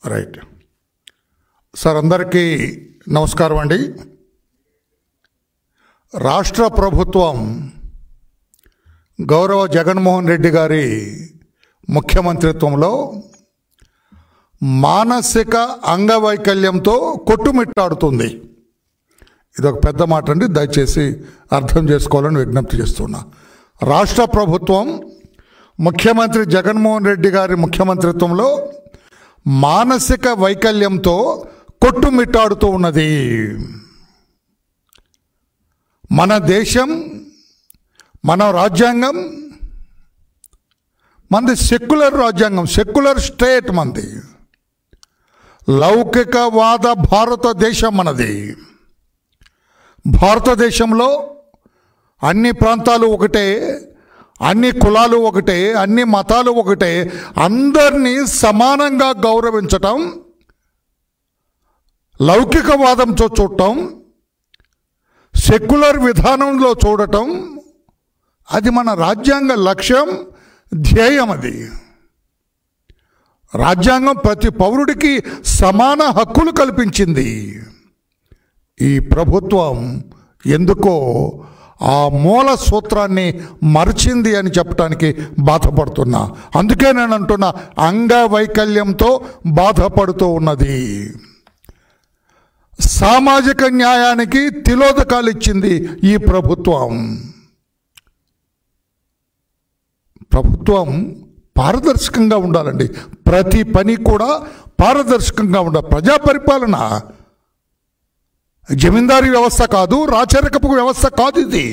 right sir అందరికీ నమస్కారం అండి రాష్ట్ర ప్రభుత్వం గౌరవ జగన్మోహన్ రెడ్డి గారి ముఖ్యమంత్రిత్వంలో మానసిక అంగవైకల్యంతో కొట్టుమిట్టాడుతుంది ఇది ఒక పెద్ద మాట అండి దయచేసి అర్థం చేసుకోవాలని విజ్ఞప్తి చేస్తున్నా రాష్ట్ర ప్రభుత్వం ముఖ్యమంత్రి జగన్మోహన్ రెడ్డి గారి ముఖ్యమంత్రిత్వంలో మానసిక వైకల్యంతో కొట్టుమిట్టాడుతూ ఉన్నది మన దేశం మన రాజ్యాంగం మనది సెక్యులర్ రాజ్యాంగం సెక్యులర్ స్టేట్ మనది లౌకికవాద భారతదేశం మనది భారతదేశంలో అన్ని ప్రాంతాలు ఒకటే అన్ని కులాలు ఒకటే అన్ని మతాలు ఒకటే అందరినీ సమానంగా గౌరవించటం లౌకికవాదంతో చూడటం సెక్యులర్ విధానంలో చూడటం అది మన రాజ్యాంగ లక్ష్యం ధ్యేయం అది రాజ్యాంగం ప్రతి పౌరుడికి సమాన హక్కులు కల్పించింది ఈ ప్రభుత్వం ఎందుకో ఆ మూల సూత్రాన్ని మర్చింది అని చెప్పడానికి బాధపడుతున్నా అందుకే నేను అంటున్నా అంగవైకల్యంతో బాధపడుతూ ఉన్నది సామాజిక న్యాయానికి తిలోదకాలు ఇచ్చింది ఈ ప్రభుత్వం ప్రభుత్వం పారదర్శకంగా ఉండాలండి ప్రతి పని కూడా పారదర్శకంగా ఉండాలి ప్రజా పరిపాలన జమీందారీ వ్యవస్థ కాదు రాచరికపు వ్యవస్థ కాదు ఇది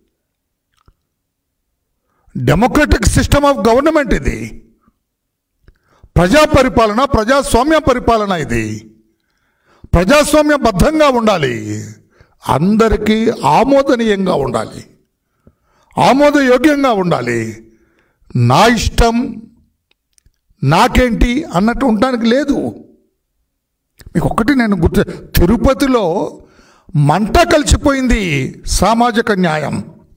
డెమోక్రటిక్ సిస్టమ్ ఆఫ్ గవర్నమెంట్ ఇది ప్రజా పరిపాలన ప్రజాస్వామ్య పరిపాలన ఇది ప్రజాస్వామ్యబద్ధంగా ఉండాలి అందరికీ ఆమోదనీయంగా ఉండాలి ఆమోదయోగ్యంగా ఉండాలి నా ఇష్టం నాకేంటి అన్నట్టు ఉండడానికి లేదు మీకు ఒక్కటి నేను గుర్తు తిరుపతిలో మంట కలిసిపోయింది సామాజిక న్యాయం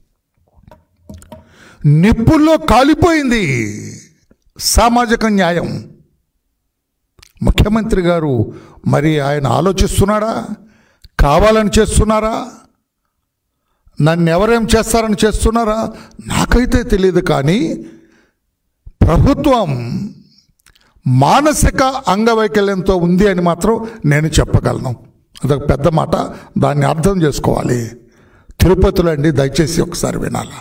నిప్పుల్లో కాలిపోయింది సామాజిక న్యాయం ముఖ్యమంత్రి గారు మరి ఆయన ఆలోచిస్తున్నాడా కావాలని చేస్తున్నారా నన్ను ఎవరేం చేస్తారని చేస్తున్నారా నాకైతే తెలియదు కానీ ప్రభుత్వం మానసిక అంగవైకల్యంతో ఉంది అని మాత్రం నేను చెప్పగలను అదొక పెద్ద మాట దాన్ని అర్థం చేసుకోవాలి తిరుపతిలో అండి దయచేసి ఒకసారి వినాలా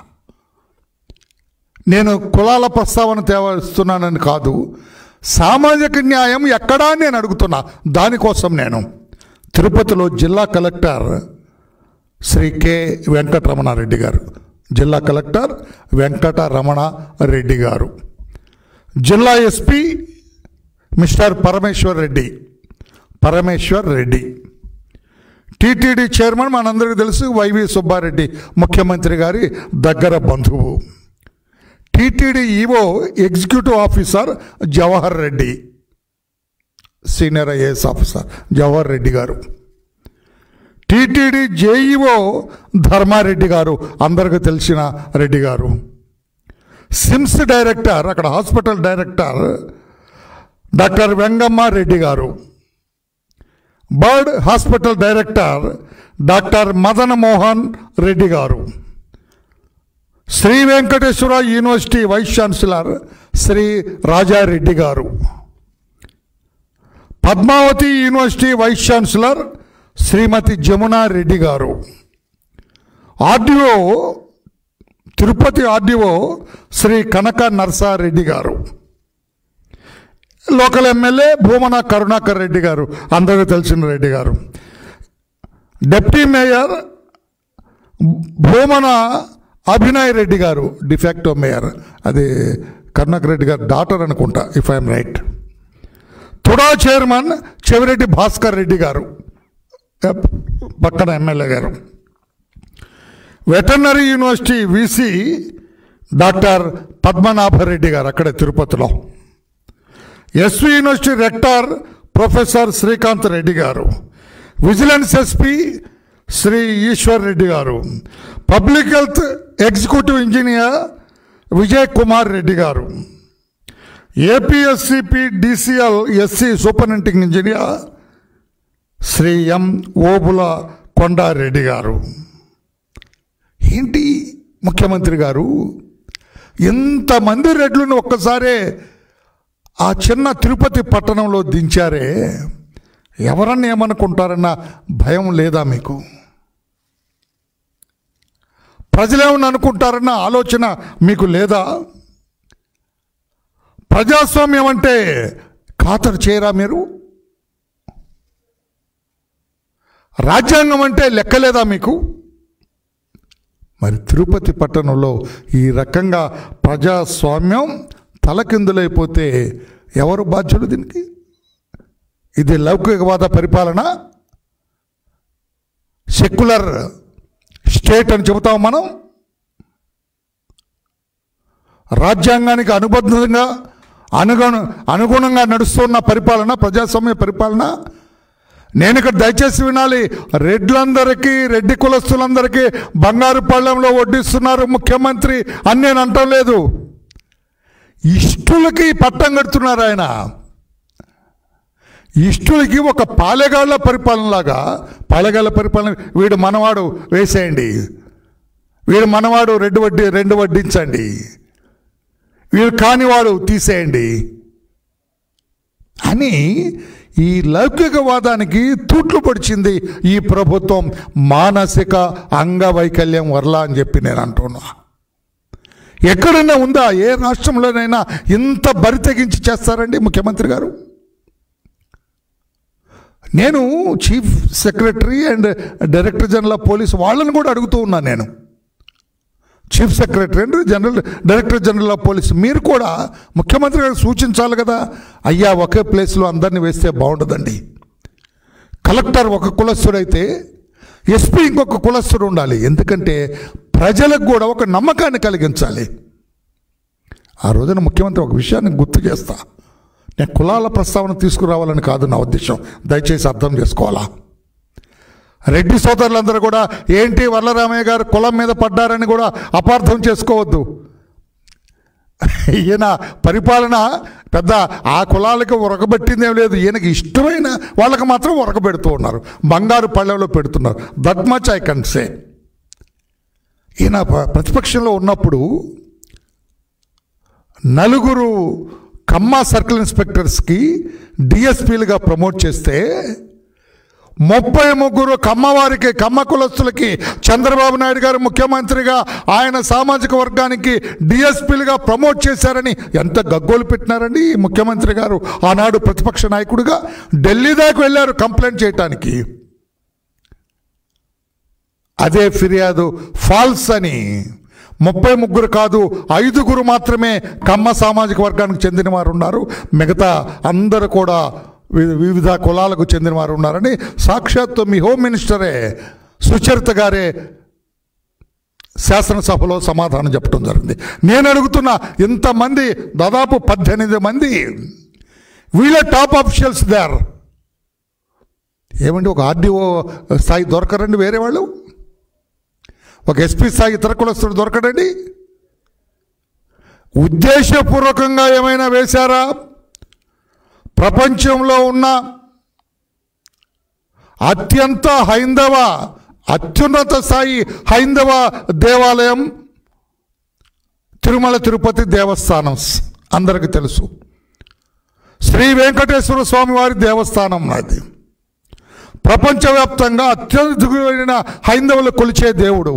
నేను కులాల ప్రస్తావన తేవస్తున్నానని కాదు సామాజిక న్యాయం ఎక్కడా అని నేను అడుగుతున్నా దానికోసం నేను తిరుపతిలో జిల్లా కలెక్టర్ శ్రీ కె వెంకటరమణారెడ్డి గారు జిల్లా కలెక్టర్ వెంకటరమణ రెడ్డి గారు జిల్లా SP mister Parameshwar Reddy Parameshwar Reddy TTD chairman మనందరికీ తెలుసు వైవి సుబ్బారెడ్డి ముఖ్యమంత్రి గారి దగ్గర బంధువు TTD EO executive officer Jawahar Reddy senior IAS officer Jawahar Reddy garu TTD JEO Dharma Reddy garu అందరికీ తెలిసిన రెడ్డి గారు సిమ్స్ డైరెక్టర్ అక్కడ hospital director doctor Vengamma Reddy garu BIRD hospital director doctor Madan Mohan Reddy garu Shri Venkateswara university vice chancellor Shri Raja Reddy garu Padmavati university vice chancellor శ్రీమతి Jamuna Reddy garu RDO Tirupati RDO Shri Kanaka Narsa Reddy garu local MLA Bhumana Karunakar Reddy garu అందరికీ తెలిసిన Reddy garu deputy mayor Bhumana Abhinay Reddy garu de facto mayor అది Karunakar Reddy garu daughter అనుకుంటా if I'm right TUDA chairman Chevireddy Bhaskar Reddy garu పక్కన MLA గారు veterinary university VC doctor Padmanabha Reddy garu అక్కడే తిరుపతిలో SV university rector professor Srikanth Reddy garu vigilance SP Shri Eshwar Reddy garu public health executive engineer Vijay Kumar Reddy garu APSPDCL SE superintending engineer Shri M Obula Konda Reddy garu ఏంటి ముఖ్యమంత్రి గారు ఇంతమంది రెడ్లను ఒక్కసారే ఆ చిన్న తిరుపతి పట్టణంలో దించారే ఎవరన్నా ఏమనుకుంటారన్న భయం లేదా మీకు ప్రజలేమని అనుకుంటారన్న ఆలోచన మీకు లేదా ప్రజాస్వామ్యం అంటే ఖాతరు చేయరా మీరు రాజ్యాంగం అంటే లెక్కలేదా మీకు మరి తిరుపతి పట్టణంలో ఈ రకంగా ప్రజాస్వామ్యం తలకిందులైపోతే ఎవరు బాధ్యులు దీనికి ఇది లౌకికవాద పరిపాలన సెక్యులర్ స్టేట్ అని చెబుతాం మనం రాజ్యాంగానికి అనుబద్ధంగా అనుగుణ అనుగుణంగా నడుస్తున్న పరిపాలన ప్రజాస్వామ్య పరిపాలన నేను ఇక్కడ దయచేసి వినాలి రెడ్లందరికీ రెడ్డి కులస్తులందరికీ బంగారు పళ్ళెంలో వడ్డిస్తున్నారు ముఖ్యమంత్రి అని నేను అంటం లేదు ఇష్టులకి పట్టం కడుతున్నారు ఆయన ఇష్టులకి ఒక పాలెగాళ్ళ పరిపాలనలాగా పాలెగాళ్ళ పరిపాలన వీడు మనవాడు వేసేయండి వీడు మనవాడు రెండు వడ్డీ రెండు వడ్డించండి వీడు కానివాడు తీసేయండి అని ఈ లౌకికవాదానికి తూట్లు పొడిచింది ఈ ప్రభుత్వం మానసిక అంగవైకల్యం వరలా అని చెప్పి నేను అంటున్నా ఎక్కడైనా ఉందా ఏ రాష్ట్రంలోనైనా ఇంత బరి తెగించి చేస్తారండి ముఖ్యమంత్రి గారు నేను chief secretary and director general of police వాళ్ళని కూడా అడుగుతూ ఉన్నాను నేను chief secretary and general director general of police మీరు కూడా ముఖ్యమంత్రి గారు సూచించాలి కదా అయ్యా ఒకే ప్లేస్లో అందరినీ వేస్తే బాగుండదండి కలెక్టర్ ఒక కులస్తుడైతే ఎస్పీ ఇంకొక కులస్తుడు ఉండాలి ఎందుకంటే ప్రజలకు కూడా ఒక నమ్మకాన్ని కలిగించాలి ఆ రోజున ముఖ్యమంత్రి ఒక విషయాన్ని గుర్తు చేస్తా నేను కులాల ప్రస్తావన తీసుకురావాలని కాదు నా ఉద్దేశం దయచేసి అర్థం చేసుకోవాలా రెడ్డి సోదరులందరూ కూడా ఏంటి వరలరామయ్య గారు కులం మీద పడ్డారని కూడా అపార్థం చేసుకోవద్దు ఈయన పరిపాలన పెద్ద ఆ కులాలకు ఉరకబెట్టిందేం లేదు ఈయనకి ఇష్టమైన వాళ్ళకి మాత్రం ఉరకబెడుతూ ఉన్నారు బంగారు పళ్ళెంలో పెడుతున్నారు that much I can say ఈయన ప- ప్రతిపక్షంలో ఉన్నప్పుడు నలుగురు కమ్మ సర్కిల్ ఇన్స్పెక్టర్స్కి డిఎస్పీలుగా ప్రమోట్ చేస్తే ముప్పై ముగ్గురు కమ్మవారికి కమ్మ కులస్తులకి చంద్రబాబు నాయుడు గారు ముఖ్యమంత్రిగా ఆయన సామాజిక వర్గానికి డిఎస్పీలుగా ప్రమోట్ చేశారని ఎంత గగ్గోలు పెట్టినారండి ఈ ముఖ్యమంత్రి గారు ఆనాడు ప్రతిపక్ష నాయకుడిగా ఢిల్లీ దాకా వెళ్ళారు కంప్లైంట్ చేయటానికి అదే ఫిర్యాదు ఫాల్స్ అని ముప్పై ముగ్గురు కాదు ఐదుగురు మాత్రమే కమ్మ సామాజిక వర్గానికి చెందిన వారు ఉన్నారు మిగతా అందరూ కూడా వి- వివిధ కులాలకు చెందిన వారు ఉన్నారని సాక్షాత్తు మీ హోమ్ మినిస్టరే సుచరిత గారే శాసనసభలో సమాధానం చెప్పడం జరిగింది నేను అడుగుతున్న ఇంతమంది దాదాపు పద్దెనిమిది మంది వీళ్ళ టాప్ ఆఫీషియల్స్ దేర్ ఏమండి ఒక ఆర్డీఓ స్థాయి దొరకరండి వేరే వాళ్ళు ఒక ఎస్పీ స్థాయి ఇతర కులస్తుడు దొరకడండి ఉద్దేశపూర్వకంగా ఏమైనా వేశారా ప్రపంచంలో ఉన్న అత్యంత హైందవ అత్యున్నత స్థాయి హైందవ దేవాలయం తిరుమల తిరుపతి దేవస్థానం అందరికీ తెలుసు శ్రీ వెంకటేశ్వర స్వామి వారి దేవస్థానం నాది ప్రపంచవ్యాప్తంగా అత్యధికమైన హైందవులు కొలిచే దేవుడు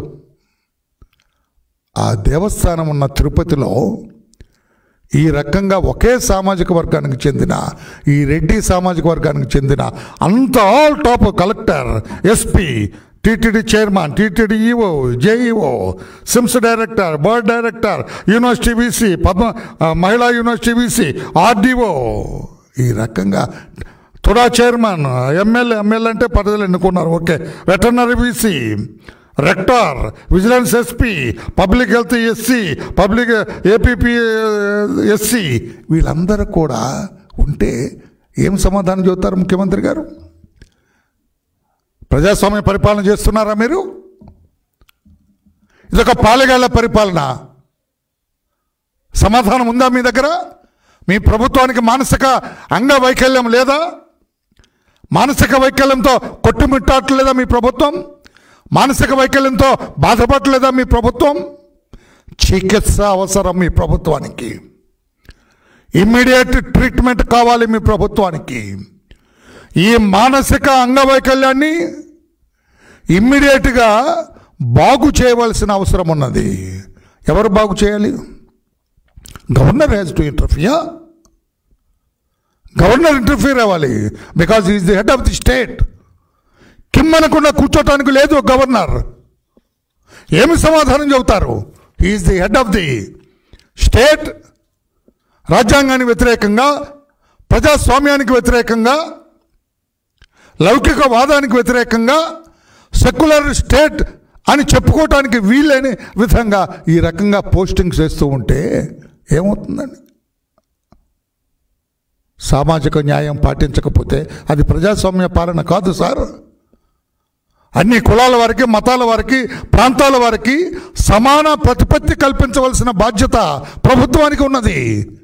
ఆ దేవస్థానం ఉన్న తిరుపతిలో ఈ రకంగా ఒకే సామాజిక వర్గానికి చెందిన ఈ రెడ్డి సామాజిక వర్గానికి చెందిన అంత all top collector SP TTD chairman TTD EO JEO SIMS director BIRD director university VC Padma ఆ, మహిళా యూనివర్సిటీ వీసీ ఆర్డీఓ ఈ రకంగా తుడా చైర్మన్ ఎమ్మెల్యే ఎమ్మెల్యే అంటే పదవులు ఎన్నుకున్నారు okay veterinary VC rector vigilance SP public health SE public APP SE వీళ్ళందరూ కూడా ఉంటే ఏం సమాధానం చెబుతారు ముఖ్యమంత్రి గారు ప్రజాస్వామ్య పరిపాలన చేస్తున్నారా మీరు ఇదొక పాలెగాళ్ళ పరిపాలన సమాధానం ఉందా మీ దగ్గర మీ ప్రభుత్వానికి మానసిక అంగవైకల్యం లేదా మానసిక వైకల్యంతో కొట్టుమిట్టాట్లేదా మీ ప్రభుత్వం మానసిక వైకల్యంతో బాధపడలేదా మీ ప్రభుత్వం చికిత్స అవసరం మీ ప్రభుత్వానికి ఇమ్మీడియట్ ట్రీట్మెంట్ కావాలి మీ ప్రభుత్వానికి ఈ మానసిక అంగవైకల్యాన్ని ఇమ్మీడియట్గా బాగు చేయవలసిన అవసరం ఉన్నది ఎవరు బాగు చేయాలి governor has to interfere governor interfere అవ్వాలి because is the head of the state కిమ్మనకుండా కూర్చోటానికి లేదు గవర్నర్ ఏమి సమాధానం చెబుతారు is the head of the state రాజ్యాంగానికి వ్యతిరేకంగా ప్రజాస్వామ్యానికి వ్యతిరేకంగా లౌకిక వాదానికి వ్యతిరేకంగా సెక్యులర్ స్టేట్ అని చెప్పుకోవటానికి వీలైన విధంగా ఈ రకంగా పోస్టింగ్స్ వేస్తూ ఉంటే ఏమవుతుందండి సామాజిక న్యాయం పాటించకపోతే అది ప్రజాస్వామ్య పాలన కాదు సార్ అన్ని కులాల వారికి మతాల వారికి ప్రాంతాల వారికి సమాన ప్రతిపత్తి కల్పించవలసిన బాధ్యత ప్రభుత్వానికి ఉన్నది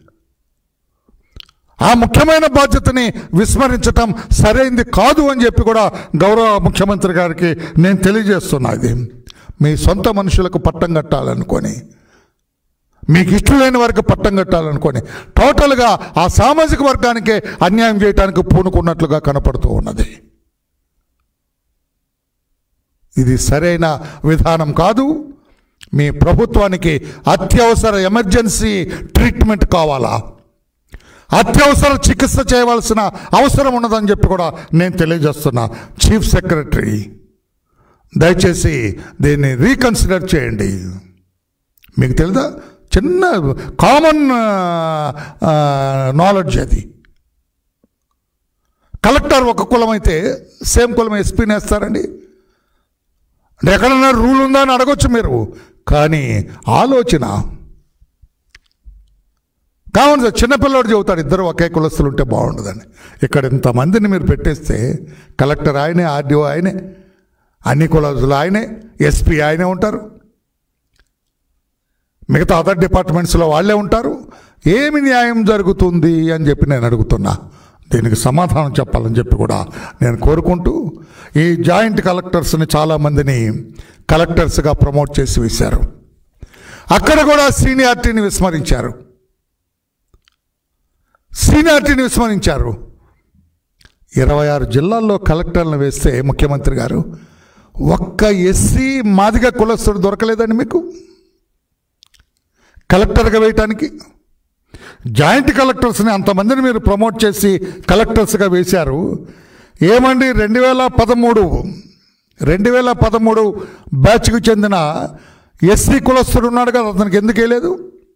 ఆ ముఖ్యమైన బాధ్యతని విస్మరించటం సరైంది కాదు అని చెప్పి కూడా గౌరవ ముఖ్యమంత్రి గారికి నేను తెలియజేస్తున్నా ఇది మీ సొంత మనుషులకు పట్టం కట్టాలనుకొని మీకు ఇష్టలేని వారికి పట్టం కట్టాలనుకొని టోటల్గా ఆ సామాజిక వర్గానికే అన్యాయం చేయడానికి పూనుకున్నట్లుగా కనపడుతూ ఉన్నది ఇది సరైన విధానం కాదు మీ ప్రభుత్వానికి అత్యవసర ఎమర్జెన్సీ ట్రీట్మెంట్ కావాలా అత్యవసర చికిత్స చేయవలసిన అవసరం ఉన్నదని చెప్పి కూడా నేను తెలియజేస్తున్నా చీఫ్ సెక్రటరీ దయచేసి దీన్ని రీకన్సిడర్ చేయండి మీకు తెలుదా చిన్న కామన్ నాలెడ్జ్ అది కలెక్టర్ ఒక కులం అయితే సేమ్ కులం ఎస్పీని వేస్తారండి అంటే ఎక్కడన్నా రూల్ ఉందా అని అడగొచ్చు మీరు కానీ ఆలోచన కావాలి సార్ చిన్నపిల్లవాడు చెబుతాడు ఇద్దరు ఒకే కులస్తులు ఉంటే బాగుండదని ఇక్కడ ఇంతమందిని మీరు పెట్టేస్తే కలెక్టర్ ఆయనే ఆర్డీఓ ఆయనే అన్ని కులస్తులు ఆయనే ఎస్పీ ఆయనే ఉంటారు మిగతా అదర్ డిపార్ట్మెంట్స్లో వాళ్ళే ఉంటారు ఏమి న్యాయం జరుగుతుంది అని చెప్పి నేను అడుగుతున్నా దీనికి సమాధానం చెప్పాలని చెప్పి కూడా నేను కోరుకుంటూ ఈ జాయింట్ కలెక్టర్స్ని చాలామందిని కలెక్టర్స్గా ప్రమోట్ చేసి వేశారు అక్కడ కూడా సీనియారిటీని విస్మరించారు సీనియారిటీని విస్మరించారు ఇరవై ఆరు జిల్లాల్లో కలెక్టర్లను వేస్తే ముఖ్యమంత్రి గారు ఒక్క ఎస్సీ మాదిగ కులస్తుడు దొరకలేదండి మీకు కలెక్టర్గా వేయటానికి జాయింట్ కలెక్టర్స్ని అంతమందిని మీరు ప్రమోట్ చేసి కలెక్టర్స్గా వేశారు ఏమండి రెండు వేల పదమూడు రెండు వేల పదమూడు బ్యాచ్కి చెందిన ఎస్సీ కులస్తుడు ఉన్నాడు కదా అతనికి ఎందుకు వేయలేదు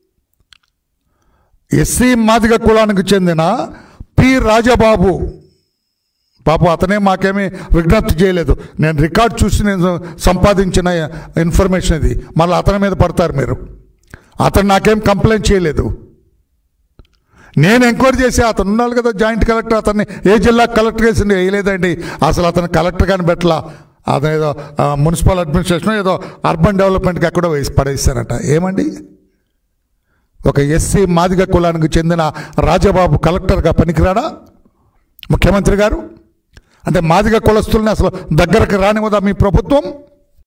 ఎస్సీ మాదిగ కులానికి చెందిన పి రాజబాబు పాపం అతనే మాకేమీ విజ్ఞప్తి చేయలేదు నేను రికార్డ్ చూసి నేను సంపాదించిన ఇన్ఫర్మేషన్ ఇది మళ్ళీ అతని మీద పడతారు మీరు అతను నాకేం కంప్లైంట్ చేయలేదు నేను ఎంక్వైరీ చేసి అతను ఉన్నాడు కదా జాయింట్ కలెక్టర్ అతన్ని ఏ జిల్లా కలెక్టర్ చేసింది వేయలేదండి అసలు అతను కలెక్టర్ కానీ పెట్టలా అతను ఏదో ఆ, మున్సిపల్ అడ్మినిస్ట్రేషన్ ఏదో అర్బన్ డెవలప్మెంట్కి ఎక్కడో వేసి పడేస్తారట ఏమండి ఒక ఎస్సీ మాదిగ కులానికి చెందిన రాజబాబు కలెక్టర్గా పనికిరాడా ముఖ్యమంత్రి గారు అంటే మాదిగ కులస్తుల్ని అసలు దగ్గరకు రానివ్వదా మీ ప్రభుత్వం